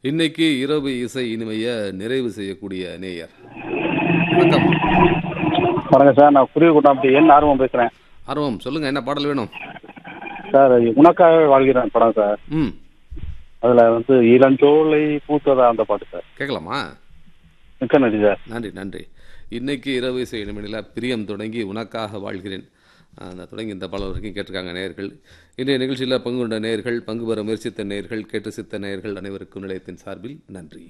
இன்னைக்கு இரவு இசை இனிமையை நிறைவு செய்யக்கூடிய நேயர் வணக்கம் வணக்கம் சார் நான் குருவிக்குட்டம் என் ஆர்வம் பேசுகிறேன் ஆர்வம் சொல்லுங்க என்ன பாடல் வேணும் சார் உனக்காக வாழ்கிறேன் படம் சார் ம் அதில் வந்து இளஞ்சோலை பூத்ததா அந்த பாட்டு சார் கேட்கலாமா மிக்க நன்றி சார் நன்றி நன்றி இன்னைக்கு இரவு இசை இனிமையில் பிரியம் தொடங்கி உனக்காக வாழ்கிறேன் அந்த தொடங்கி இந்த பாடல் வரைக்கும் கேட்டிருக்காங்க நேயர்கள் இன்றைய நிகழ்ச்சியில் பங்கு கொண்ட நேயர்கள் பங்கு பெற முயற்சித்த நேயர்கள் கேட்டு சித்த நேயர்கள் அனைவருக்கும் நிலையத்தின் சார்பில் நன்றி